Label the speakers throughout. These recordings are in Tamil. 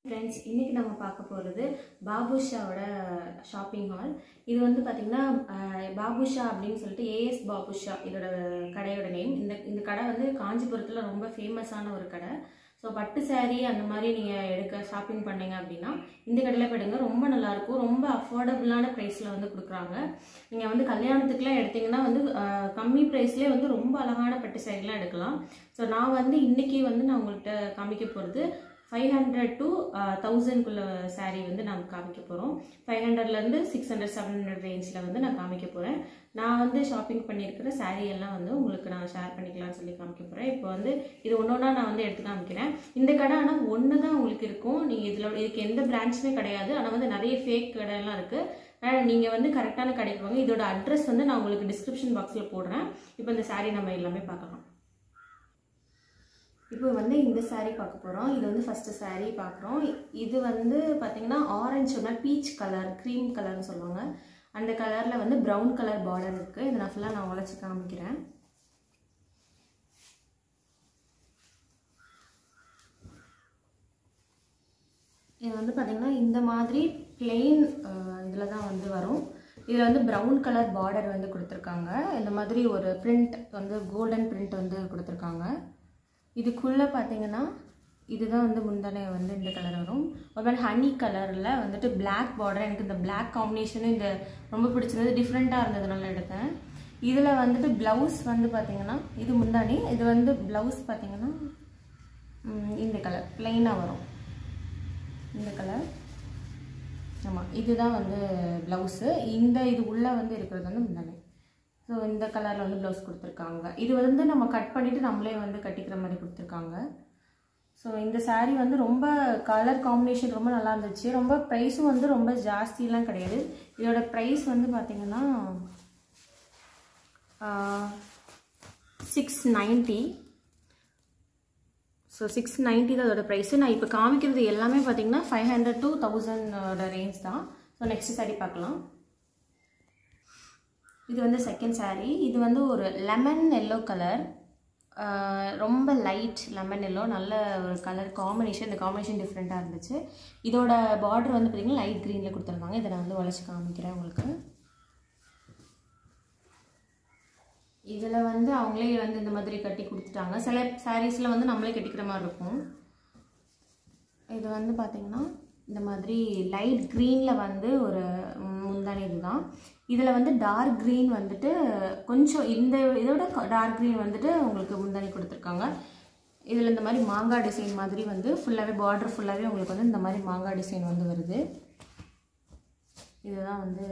Speaker 1: ஃப்ரெண்ட்ஸ் இன்றைக்கி நம்ம பார்க்க போகிறது பாபுஷாவோட ஷாப்பிங் ஹால் இது வந்து பார்த்திங்கன்னா அஹ், பாபுஷா அப்படின்னு சொல்லிட்டு ஏஎஸ் பாபுஷா இதோட கடையோட நேம் இந்த இந்த கடை வந்து காஞ்சிபுரத்தில் ரொம்ப ஃபேமஸான ஒரு கடை ஸோ பட்டு saree அந்த மாதிரி நீங்கள் எடுக்க ஷாப்பிங் பண்ணீங்க அப்படின்னா இந்த கடையில் போயிடுங்க ரொம்ப நல்லாயிருக்கும் ரொம்ப அஃபோர்டபுளான ப்ரைஸில் வந்து கொடுக்குறாங்க நீங்கள் வந்து கல்யாணத்துக்குலாம் எடுத்தீங்கன்னா வந்து அஹ், கம்மி ப்ரைஸ்லேயே வந்து ரொம்ப அழகான பட்டு சாரீலாம் எடுக்கலாம் ஸோ நான் வந்து இன்றைக்கி வந்து நான் உங்கள்கிட்ட காமிக்க போகிறது ஃபைவ் ஹண்ட்ரட் டு தௌசண்ட்குள்ள saree வந்து நான் காமிக்க போகிறோம் ஃபைவ் ஹண்ட்ரட்லேருந்து சிக்ஸ் ஹண்ட்ரட் செவன் ஹண்ட்ரட் ரேஞ்சில் வந்து நான் காமிக்க போகிறேன் நான் வந்து ஷாப்பிங் பண்ணியிருக்கிற saree எல்லாம் வந்து உங்களுக்கு நான் ஷேர் பண்ணிக்கலாம்னு சொல்லி காமிக்க போகிறேன் இப்போ வந்து இது ஒன்று ஒன்றா நான் வந்து எடுத்து காமிக்கிறேன் இந்த கடை ஆனால் ஒன்று தான் உங்களுக்கு இருக்கும் நீங்கள் இதில் இதுக்கு எந்த பிரான்ச்சுமே கிடையாது ஆனால் வந்து நிறைய ஃபேக் கடையெல்லாம் இருக்குது ஆனால் நீங்கள் வந்து கரெக்டான கடைக்கு வாங்க இதோட அட்ரஸ் வந்து நான் உங்களுக்கு டிஸ்கிரிப்ஷன் பாக்ஸில் போடுறேன் இப்போ இந்த saree நம்ம எல்லாமே பார்க்கலாம் இப்போ வந்து இந்த saree பார்க்க போகிறோம் இது வந்து ஃபஸ்ட்டு saree பார்க்குறோம் இது வந்து பார்த்தீங்கன்னா ஆரஞ்சு சொன்னால் பீச் கலர் க்ரீம் கலர்னு சொல்லுவாங்க அந்த கலரில் வந்து ப்ரௌன் கலர் பார்டர் இருக்குது இதை நான் ஃபுல்லாக நான் உழைச்சி காமிக்கிறேன் இது வந்து பார்த்தீங்கன்னா இந்த மாதிரி பிளெயின் இதில் தான் வந்து வரும் இதில் வந்து ப்ரௌன் கலர் பார்டர் வந்து கொடுத்துருக்காங்க இந்த மாதிரி ஒரு பிரிண்ட் வந்து கோல்டன் பிரிண்ட் வந்து கொடுத்துருக்காங்க இதுக்குள்ளே பார்த்தீங்கன்னா இதுதான் வந்து முந்தானை வந்து இந்த கலர் வரும் ஒரு மாதிரி ஹனி கலரில் வந்துட்டு Black பார்டர் எனக்கு இந்த Black காம்பினேஷனும் இந்த ரொம்ப பிடிச்சிருந்தது டிஃப்ரெண்ட்டாக இருந்ததுனால எடுத்தேன் இதில் வந்துட்டு ப்ளவுஸ் வந்து பார்த்தீங்கன்னா இது முந்தானி இது வந்து ப்ளவுஸ் பார்த்தீங்கன்னா ம், இந்த கலர் பிளெயினாக வரும் இந்த கலர் ஆமாம் இதுதான் வந்து ப்ளவுஸு இந்த இது உள்ளே வந்து இருக்கிறது வந்து முந்தானை ஸோ இந்த கலரில் வந்து ப்ளவுஸ் கொடுத்துருக்காங்க இது வந்து நம்ம கட் பண்ணிவிட்டு நம்மளே வந்து கட்டிக்கிற மாதிரி கொடுத்துருக்காங்க ஸோ இந்த saree வந்து ரொம்ப கலர் காம்பினேஷன் ரொம்ப நல்லா இருந்துச்சு ரொம்ப ப்ரைஸும் வந்து ரொம்ப ஜாஸ்திலாம் கிடையாது இதோட ப்ரைஸ் வந்து பார்த்தீங்கன்னா six ninety so six ninety தான் அதோட ப்ரைஸு நான் இப்போ காமிக்கிறது எல்லாமே பார்த்தீங்கன்னா ஃபைவ் ஹண்ட்ரட் டு தௌசண்டோட ரேஞ்ச் தான் ஸோ நெக்ஸ்ட் saree பார்க்கலாம் இது வந்து செகண்ட் saree இது வந்து ஒரு லெமன் எல்லோ கலர் ரொம்ப லைட் லெமன் எல்லோ நல்ல ஒரு கலர் காம்பினேஷன் இந்த காம்பினேஷன் டிஃப்ரெண்ட்டாக இருந்துச்சு இதோட பார்டர் வந்து பார்த்திங்கன்னா லைட் க்ரீனில் கொடுத்துருந்தாங்க இதை நான் வந்து உழைச்சி காமிக்கிறேன் உங்களுக்கு இதில் வந்து அவங்களே வந்து இந்த மாதிரி கட்டி கொடுத்துட்டாங்க சில சாரீஸில் வந்து நம்மளே கட்டிக்கிற மாதிரி இருக்கும் இது வந்து பார்த்திங்கன்னா இந்த மாதிரி லைட் க்ரீனில் வந்து ஒரு முந்தானி இதுதான் இதில் வந்து டார்க் க்ரீன் வந்துட்டு கொஞ்சம் இந்த இதோட டார்க் க்ரீன் வந்துட்டு உங்களுக்கு முந்தானி கொடுத்துருக்காங்க இதில் இந்த மாதிரி மாங்காய் டிசைன் மாதிரி வந்து ஃபுல்லாகவே பார்டர் ஃபுல்லாகவே உங்களுக்கு வந்து இந்த மாதிரி மாங்காய் டிசைன் வந்து வருது இதுதான் வந்து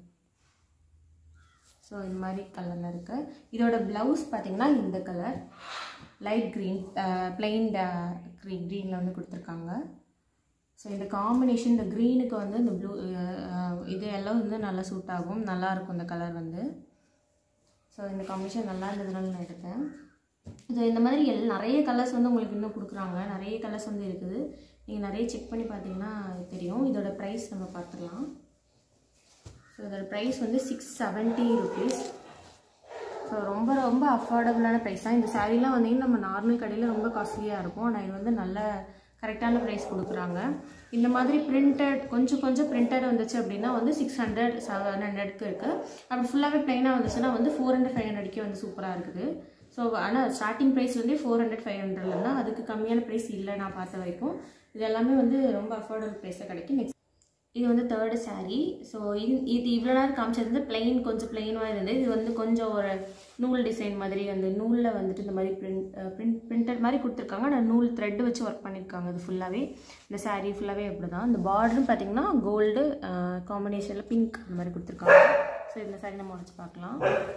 Speaker 1: ஸோ இந்த மாதிரி கலரில் இருக்கு இதோட ப்ளவுஸ் பார்த்தீங்கன்னா இந்த colour light green plain green க்ரீனில் வந்து கொடுத்துருக்காங்க ஸோ இந்த காம்பினேஷன் இந்த க்ரீனுக்கு வந்து இந்த ப்ளூ இது எல்லாம் வந்து நல்லா சூட் ஆகும் நல்லா இருக்கும் இந்த கலர் வந்து ஸோ இந்த காம்பினேஷன் நல்லா இருந்ததுனால நான் எடுத்தேன் இது இந்த மாதிரி எல் நிறைய கலர்ஸ் வந்து உங்களுக்கு இன்னும் கொடுக்குறாங்க நிறைய கலர்ஸ் வந்து இருக்குது நீங்கள் நிறைய செக் பண்ணி பார்த்தீங்கன்னா தெரியும் இதோட ப்ரைஸ் நம்ம பார்த்துடலாம் ஸோ இதோட ப்ரைஸ் வந்து சிக்ஸ் செவன்ட்டி ருபீஸ் ஸோ ரொம்ப ரொம்ப அஃபோர்டபுளான ப்ரைஸ் தான் இந்த சாரீலாம் வந்தீங்கன்னா நம்ம நார்மல் கடையில் ரொம்ப காஸ்ட்லியாக இருக்கும் ஆனால் இது வந்து நல்ல கரெக்டான ப்ரைஸ் கொடுக்குறாங்க இந்த மாதிரி பிரிண்டட் கொஞ்சம் கொஞ்சம் பிரிண்டட் வந்துச்சு அப்படின்னா வந்து சிக்ஸ் ஹண்ட்ரட் செவன் ஹண்ட்ரட்க்கு இருக்குது அப்படி ஃபுல்லாகவே ப்ளைனாக வந்துச்சுன்னா வந்து ஃபோர் ஹண்ட்ரட் ஃபைவ் ஹண்ட்ரட்க்கே வந்து சூப்பராக இருக்குது ஸோ ஆனால் ஸ்டார்டிங் ப்ரைஸ் வந்து ஃபோர் ஹண்ட்ரட் ஃபைவ் ஹண்ட்ரட்ல தான் அதுக்கு கம்மியான ப்ரைஸ் இல்லை நான் பார்த்த வரைக்கும் இது எல்லாமே வந்து ரொம்ப அஃபோர்டபுள் ப்ரைஸில் கிடைக்கும் நெக்ஸ்ட் இது வந்து தேர்டு saree ஸோ இது இது இவ்வளோ நேரம் காமிச்சது வந்து பிளெயின் கொஞ்சம் பிளெயினாக இருந்தது இது வந்து கொஞ்சம் ஒரு நூல் டிசைன் மாதிரி அந்த நூலில் வந்துட்டு இந்த மாதிரி பிரிண்ட் பிரிண்ட் பிரிண்டட் மாதிரி கொடுத்துருக்காங்க ஆனால் நூல் த்ரெட் வச்சு ஒர்க் பண்ணியிருக்காங்க அது ஃபுல்லாகவே இந்த saree ஃபுல்லாகவே அப்படி தான் இந்த பார்டரும் பார்த்தீங்கன்னா கோல்டு காம்பினேஷனில் பிங்க் அந்த மாதிரி கொடுத்துருக்காங்க ஸோ இந்த saree நம்ம உடச்சு பார்க்கலாம்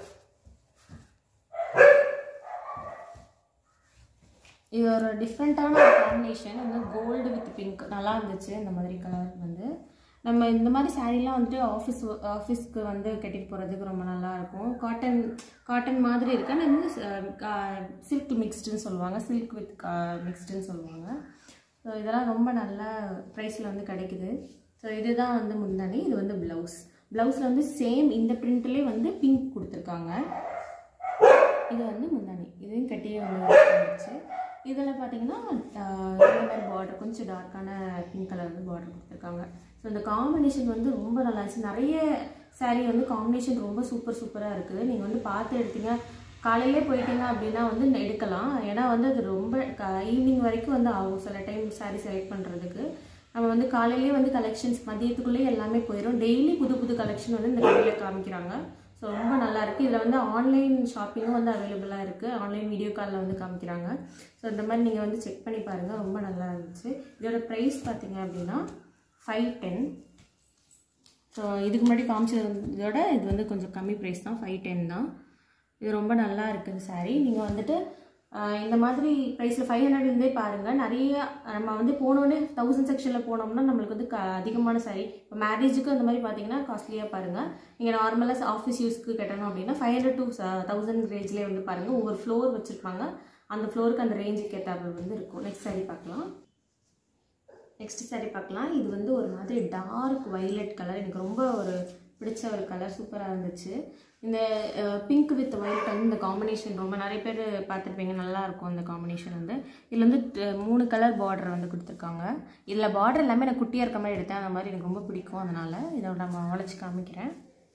Speaker 1: இது ஒரு டிஃப்ரெண்ட்டான ஒரு காம்பினேஷன் வந்து கோல்டு வித் பிங்க் நல்லா இருந்துச்சு இந்த மாதிரி கலர் வந்து நம்ம இந்த மாதிரி சாரீலாம் வந்துட்டு ஆஃபீஸ் ஆஃபீஸ்க்கு வந்து கட்டிட்டு போகிறதுக்கு ரொம்ப நல்லா இருக்கும் காட்டன் காட்டன் மாதிரி இருக்கு ஆனால் வந்து சில்க் மிக்ஸ்டுன்னு சொல்லுவாங்க சில்க் வித் மிக்ஸ்டுன்னு சொல்லுவாங்க ஸோ இதெல்லாம் ரொம்ப நல்ல ப்ரைஸில் வந்து கிடைக்குது ஸோ இதுதான் வந்து முந்தானி இது வந்து ப்ளவுஸ் ப்ளவுஸில் வந்து சேம் இந்த பிரிண்ட்லேயே வந்து பிங்க் கொடுத்துருக்காங்க இது வந்து முந்தானி இதையும் கட்டியே வந்து வந்துச்சு இதில் பார்த்தீங்கன்னா ஆஹ், இந்த மாதிரி பார்டர் கொஞ்சம் டார்க்கான பிங்க் கலர் வந்து பார்டர் கொடுத்துருக்காங்க ஸோ இந்த காம்பினேஷன் வந்து ரொம்ப நல்லா இருந்துச்சு நிறைய saree வந்து காம்பினேஷன் ரொம்ப சூப்பர் சூப்பராக இருக்குது நீங்கள் வந்து பார்த்து எடுத்தீங்க காலையிலே போயிட்டீங்க அப்படின்னா வந்து எடுக்கலாம் ஏன்னா வந்து அது ரொம்ப ஈவினிங் வரைக்கும் வந்து ஆகும் சில டைம் saree செலக்ட் பண்ணுறதுக்கு நம்ம வந்து காலையிலேயே வந்து கலெக்ஷன்ஸ் மதியத்துக்குள்ளேயே எல்லாமே போயிடும் டெய்லி புது புது கலெக்ஷன் வந்து இந்த கடையில் காமிக்கிறாங்க ஸோ ரொம்ப நல்லா இருக்குது இதில் வந்து ஆன்லைன் ஷாப்பிங்கும் வந்து அவைலபிளாக இருக்குது ஆன்லைன் வீடியோ காலில் வந்து காமிக்கிறாங்க ஸோ இந்த மாதிரி நீங்கள் வந்து செக் பண்ணி பாருங்கள் ரொம்ப நல்லா இருந்துச்சு இதோட ப்ரைஸ் பார்த்தீங்க அப்படின்னா ஃபைவ் டென் ஸோ இதுக்கு முன்னாடி காமிச்சதோட இது வந்து கொஞ்சம் கம்மி ப்ரைஸ் தான் ஃபைவ் டென் தான் இது ரொம்ப நல்லா இருக்குது saree நீங்கள் வந்துட்டு ஆஹ், இந்த மாதிரி ப்ரைஸில் ஃபைவ் ஹண்ட்ரட்லேருந்தே பாருங்கள் நிறைய நம்ம வந்து போனோடனே தௌசண்ட் செக்ஷனில் போனோம்னா நம்மளுக்கு வந்து க அதிகமான saree இப்போ மேரேஜுக்கு அந்த மாதிரி பார்த்தீங்கன்னா காஸ்ட்லியாக பாருங்கள் நீங்கள் நார்மலாக ஆஃபீஸ் யூஸ்க்கு கட்டணும் அப்படின்னா ஃபைவ் ஹண்ட்ரட் டு தௌசண்ட் ரேஞ்ச்லேயே வந்து பாருங்கள் ஒவ்வொரு ஃப்ளோர் வச்சுருப்பாங்க அந்த ஃப்ளோருக்கு அந்த ரேஞ்சுக்கு ஏற்றாப்புல வந்து இருக்கும் நெக்ஸ்ட் saree பார்க்கலாம் நெக்ஸ்ட் saree பார்க்கலாம் இது வந்து ஒரு மாதிரி டார்க் வைலட் கலர் எனக்கு ரொம்ப ஒரு பிடிச்ச ஒரு கலர் சூப்பராக இருந்துச்சு இந்த பிங்க் வித் ஒயிட் வந்து இந்த காம்பினேஷன் ரொம்ப நிறைய பேர் பார்த்துருப்பீங்க நல்லா இருக்கும் இந்த காம்பினேஷன் வந்து இதில் வந்து ட- மூணு கலர் பார்டர் வந்து கொடுத்துருக்காங்க இதில் பார்டர் எல்லாமே எனக்கு குட்டியாக இருக்க மாதிரி எடுத்தேன் அந்த மாதிரி எனக்கு ரொம்ப பிடிக்கும் அதனால் இதை நம்ம உழைச்சி காமிக்கிறேன்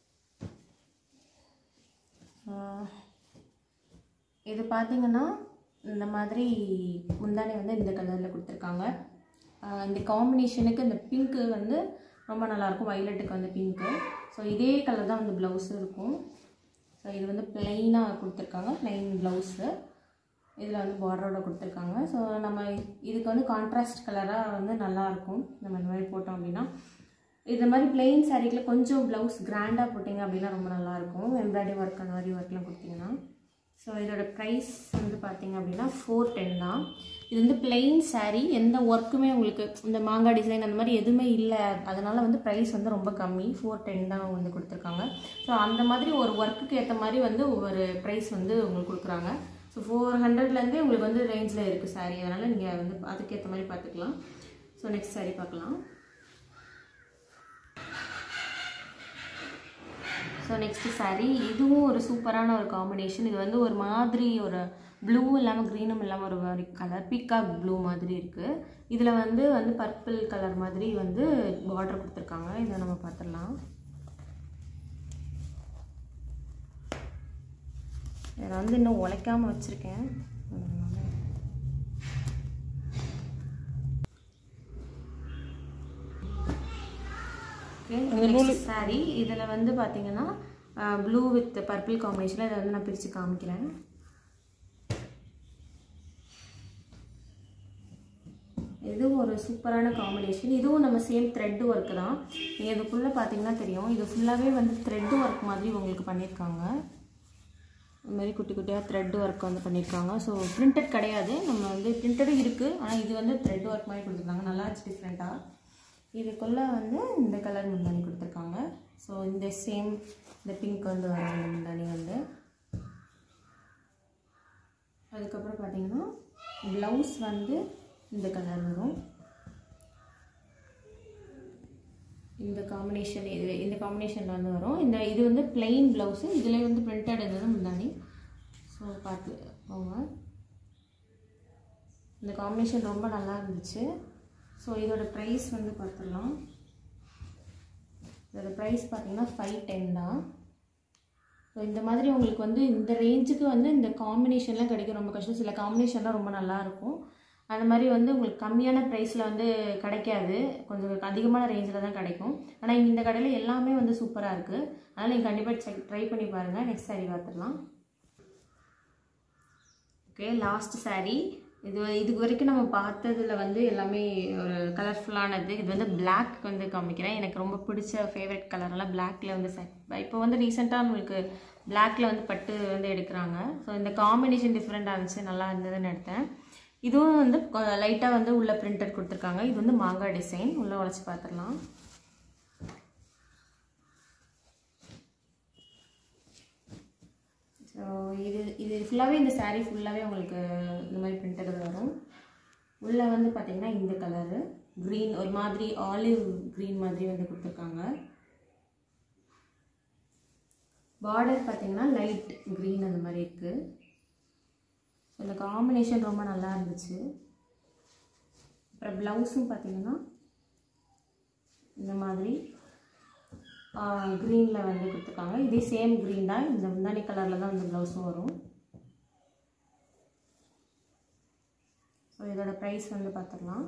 Speaker 1: ஆஹ், இது பார்த்தீங்கன்னா இந்த மாதிரி முந்தானி வந்து இந்த கலரில் கொடுத்துருக்காங்க ஆஹ் இந்த காம்பினேஷனுக்கு இந்த பிங்க்கு வந்து ரொம்ப நல்லாயிருக்கும் வைலட்டுக்கு வந்து பிங்க்கு ஸோ இதே கலர் தான் வந்து ப்ளவுஸு இருக்கும் ஸோ இது வந்து பிளெயினாக கொடுத்துருக்காங்க பிளெயின் ப்ளவுஸு இதில் வந்து பார்டரோட கொடுத்துருக்காங்க ஸோ நம்ம இதுக்கு வந்து கான்ட்ராஸ்ட் கலராக வந்து நல்லாயிருக்கும் நம்ம இந்த மாதிரி போட்டோம் அப்படின்னா இது மாதிரி பிளெயின் சாரீக்கில் கொஞ்சம் ப்ளவுஸ் கிராண்டாக போட்டிங்க அப்படின்னா ரொம்ப நல்லாயிருக்கும் எம்ப்ராய்டரி ஒர்க் அந்த மாதிரி ஒர்க்லாம் கொடுத்தீங்கன்னா ஸோ இதோட ப்ரைஸ் வந்து பார்த்தீங்க அப்படின்னா ஃபோர் டென் தான் இது வந்து பிளெயின் saree எந்த ஒர்க்குமே உங்களுக்கு இந்த மாங்காய் டிசைன் அந்த மாதிரி எதுவுமே இல்லை அதனால் வந்து ப்ரைஸ் வந்து ரொம்ப கம்மி ஃபோர் டென் தான் வந்து கொடுத்துருக்காங்க ஸோ அந்த மாதிரி ஒரு ஒர்க்குக்கு ஏற்ற மாதிரி வந்து ஒவ்வொரு ப்ரைஸ் வந்து உங்களுக்கு கொடுக்குறாங்க ஸோ ஃபோர் ஹண்ட்ரட்லேருந்தே உங்களுக்கு வந்து ரேஞ்சில் இருக்குது saree அதனால் நீங்கள் வந்து அதுக்கேற்ற மாதிரி பார்த்துக்கலாம் ஸோ நெக்ஸ்ட் saree பார்க்கலாம் ஸோ நெக்ஸ்ட்டு saree இதுவும் ஒரு சூப்பரான ஒரு காம்பினேஷன் இது வந்து ஒரு மாதிரி ஒரு ப்ளூ இல்லாமல் க்ரீனும் இல்லாமல் ஒரு மாதிரி கலர் பீகாக் ப்ளூ மாதிரி இருக்குது இதில் வந்து வந்து பர்பிள் கலர் மாதிரி வந்து பார்டர் கொடுத்துருக்காங்க இதை நம்ம பார்த்துடலாம் இதை வந்து இன்னும் உழைக்காமல் வச்சுருக்கேன் அதனால ஓகே saree இதில் வந்து பார்த்தீங்கன்னா ப்ளூ வித் பர்பிள் காம்பினேஷனில் இதை வந்து நான் பிரித்து காமிக்கிறேன் இதுவும் ஒரு சூப்பரான காம்பினேஷன் இதுவும் நம்ம சேம் த்ரெட் ஒர்க் தான் நீங்கள் இதுக்குள்ளே பார்த்தீங்கன்னா தெரியும் இது ஃபுல்லாகவே வந்து த்ரெட் ஒர்க் மாதிரி உங்களுக்கு பண்ணியிருக்காங்க இந்த மாதிரி குட்டி குட்டியாக த்ரெட் ஒர்க் வந்து பண்ணியிருக்காங்க ஸோ பிரிண்டட் கிடையாது நம்ம வந்து பிரிண்டடும் இருக்குது ஆனால் இது வந்து த்ரெட் ஒர்க் மாதிரி கொடுத்துருக்காங்க நல்லா இருந்துச்சு டிஃப்ரெண்ட்டாக இதுக்குள்ளே வந்து இந்த கலர் முந்தானி கொடுத்துருக்காங்க ஸோ இந்த சேம் இந்த பிங்க் வந்து வரும் இந்த முந்தானி வந்து அதுக்கப்புறம் பார்த்தீங்கன்னா ப்ளவுஸ் வந்து இந்த கலர் வரும் இந்த காம்பினேஷன் இது இந்த காம்பினேஷனில் வந்து வரும் இந்த இது வந்து plain ப்ளவுஸு இதில் வந்து பிரிண்டட் இருந்தது முந்தானி ஸோ பார்த்து போங்க இந்த காம்பினேஷன் ரொம்ப நல்லா இருந்துச்சு ஸோ இதோட ப்ரைஸ் வந்து பார்த்துடலாம் இதோட ப்ரைஸ் பார்த்தீங்கன்னா ஃபைவ் டென் தான் ஸோ இந்த மாதிரி உங்களுக்கு வந்து இந்த ரேஞ்சுக்கு வந்து இந்த காம்பினேஷன்லாம் கிடைக்கும் ரொம்ப கஷ்டம் சில காம்பினேஷன்லாம் ரொம்ப நல்லா இருக்கும் அந்த மாதிரி வந்து உங்களுக்கு கம்மியான ப்ரைஸில் வந்து கிடைக்காது கொஞ்சம் அதிகமான ரேஞ்சில் தான் கிடைக்கும் ஆனால் இந்த கடையில் எல்லாமே வந்து சூப்பராக இருக்குது அதனால் நீங்கள் கண்டிப்பாக செக் ட்ரை பண்ணி பாருங்கள் நெக்ஸ்ட் saree பார்த்துடலாம் ஓகே லாஸ்ட் saree இது இதுக்கு வரைக்கும் நம்ம பார்த்ததுல வந்து எல்லாமே ஒரு கலர்ஃபுல்லானது இது வந்து Black வந்து காமிக்கிறேன் எனக்கு ரொம்ப பிடிச்ச ஃபேவரட் கலர்லாம் பிளாக்ல வந்து செட் இப்போ வந்து ரீசெண்டாக நம்மளுக்கு பிளாக்ல வந்து பட்டு வந்து எடுக்கிறாங்க ஸோ இந்த காம்பினேஷன் டிஃப்ரெண்ட்டாக இருந்துச்சு நல்லா இருந்ததுன்னு எடுத்தேன் இதுவும் வந்து லைட்டாக வந்து உள்ள பிரிண்டட் கொடுத்துருக்காங்க இது வந்து மாங்காய் டிசைன் உள்ளே உழைச்சி பார்த்துடலாம் ஸோ இது இது ஃபுல்லாகவே இந்த saree ஃபுல்லாகவே உங்களுக்கு இந்த மாதிரி பிரிண்டட் வரும் உள்ளே வந்து பார்த்தீங்கன்னா இந்த கலரு க்ரீன் ஒரு மாதிரி ஆலிவ் க்ரீன் மாதிரி வந்து கொடுத்துருக்காங்க பார்டர் பார்த்தீங்கன்னா லைட் க்ரீன் அந்த மாதிரி இருக்குது இந்த காம்பினேஷன் ரொம்ப நல்லா இருந்துச்சு அப்புறம் ப்ளவுஸும் பார்த்தீங்கன்னா இந்த மாதிரி க்ரீனில் வந்து கொடுத்துருக்காங்க இதே சேம் க்ரீன் தான் இந்த முந்தானி கலரில் தான் இந்த ப்ளவுஸும் வரும் ஸோ இதோட ப்ரைஸ் வந்து பார்த்துடலாம்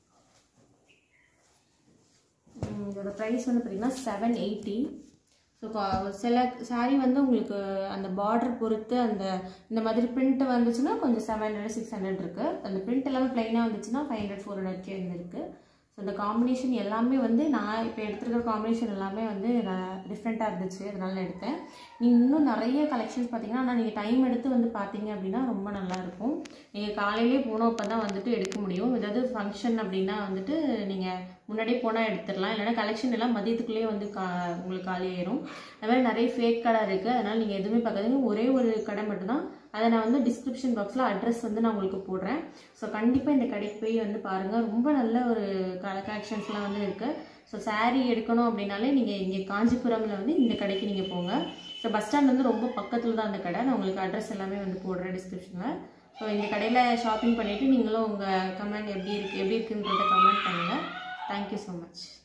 Speaker 1: உம், இதோட ப்ரைஸ் வந்து பார்த்திங்கன்னா செவன் எயிட்டி ஸோ சில saree வந்து உங்களுக்கு அந்த பார்டர் பொறுத்து அந்த இந்த மாதிரி print வந்துச்சுன்னா கொஞ்சம் செவன் ஹண்ட்ரட் சிக்ஸ் ஹண்ட்ரட் இருக்குது அந்த print எல்லாமே ப்ளைனாக வந்துச்சுன்னா ஃபைவ் ஹண்ட்ரட் ஃபோர் ஹண்ட்ரட்கே வந்து இருக்குது ஸோ இந்த காம்பினேஷன் எல்லாமே வந்து நான் இப்போ எடுத்துருக்கிற காம்பினேஷன் எல்லாமே வந்து டிஃப்ரெண்ட்டாக இருந்துச்சு அதனால நான் எடுத்தேன் நீங்கள் இன்னும் நிறைய கலெக்ஷன்ஸ் பார்த்தீங்கன்னா ஆனால் நீங்கள் டைம் எடுத்து வந்து பார்த்தீங்க அப்படின்னா ரொம்ப நல்லாயிருக்கும் நீங்கள் காலையிலே போனோம் அப்போ தான் வந்துட்டு எடுக்க முடியும் ஏதாவது ஃபங்க்ஷன் அப்படின்னா வந்துட்டு நீங்கள் முன்னாடியே போனால் எடுத்துடலாம் இல்லைன்னா கலெக்ஷன் எல்லாம் மதியத்துக்குள்ளேயே வந்து கா உங்களுக்கு காலியாயிரும் அது மாதிரி நிறைய ஃபேக் கடை இருக்குது அதனால் நீங்கள் எதுவுமே பார்க்காதீங்க ஒரே ஒரு கடை மட்டும்தான் அதை நான் வந்து டிஸ்கிரிப்ஷன் பாக்ஸில் அட்ரஸ் வந்து நான் உங்களுக்கு போடுறேன் ஸோ கண்டிப்பாக இந்த கடைக்கு போய் வந்து பாருங்கள் ரொம்ப நல்ல ஒரு கலெக்ஷன்ஸ்லாம் வந்து இருக்குது ஸோ saree எடுக்கணும் அப்படின்னாலே நீங்கள் இங்கே காஞ்சிபுரமில் வந்து இந்த கடைக்கு நீங்கள் போங்க ஸோ பஸ் ஸ்டாண்ட் வந்து ரொம்ப பக்கத்தில் தான் அந்த கடை நான் உங்களுக்கு அட்ரஸ் எல்லாமே வந்து போடுறேன் டிஸ்கிரிப்ஷனில் ஸோ இந்த கடையில் ஷாப்பிங் பண்ணிவிட்டு நீங்களும் உங்கள் கமெண்ட் எப்படி இருக்குது எப்படி இருக்குன்றத கமெண்ட் பண்ணுங்கள் தேங்க்யூ ஸோ மச்